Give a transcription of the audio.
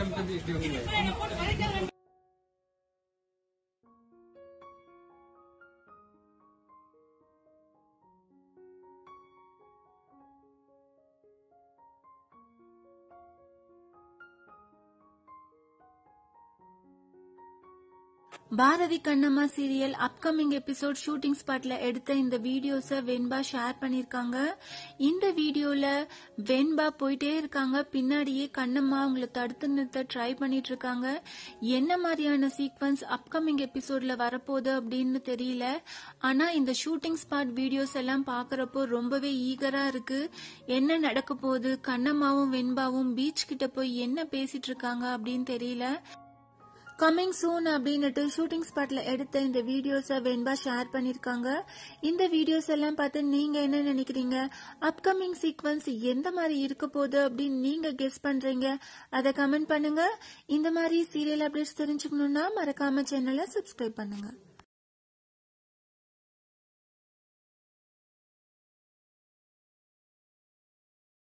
welcome to this universe. Bharathi Kannamma serial upcoming episode shooting ஸ்பாட்ல எடுத்த இந்த வீடியோஸ வெண்பா ஷேர் பண்ணிருக்காங்க இந்த வீடியோல வெண்பா போயிட்டே இருக்காங்க பின்னாடியே கண்ணம்மா அவங்கள தடுத்து நிறுத்த ட்ரை பண்ணிட்டு இருக்காங்க என்ன மாதிரியான சீக்வன்ஸ் அப்கமிங் எபிசோட்ல வரப்போகுது அப்படின்னு தெரியல ஆனா இந்த ஷூட்டிங் ஸ்பாட் வீடியோஸ் எல்லாம் பாக்குறப்போ ரொம்பவே ஈகரா இருக்கு என்ன நடக்க போகுது கண்ணம்மாவும் வெண்பாவும் பீச் கிட்ட போய் என்ன பேசிட்டு இருக்காங்க அப்படின்னு தெரியல கம்மிங் சூன் அப்படின்னுட்டு ஷூட்டிங் ஸ்பாட்ல எடுத்த இந்த வீடியோஸை வெண்பா ஷேர் பண்ணிருக்காங்க இந்த வீடியோஸ் எல்லாம் பார்த்து நீங்க என்ன நினைக்கிறீங்க அப்கமிங் சீக்வன்ஸ் எந்த மாதிரி இருக்க போகுது அப்படின்னு நீங்க கெஸ் பண்றீங்க அதை கமெண்ட் பண்ணுங்க இந்த மாதிரி சீரியல் அப்டேட்ஸ் தெரிஞ்சுக்கணும்னா மறக்காம சேனலை சப்ஸ்கிரைப் பண்ணுங்க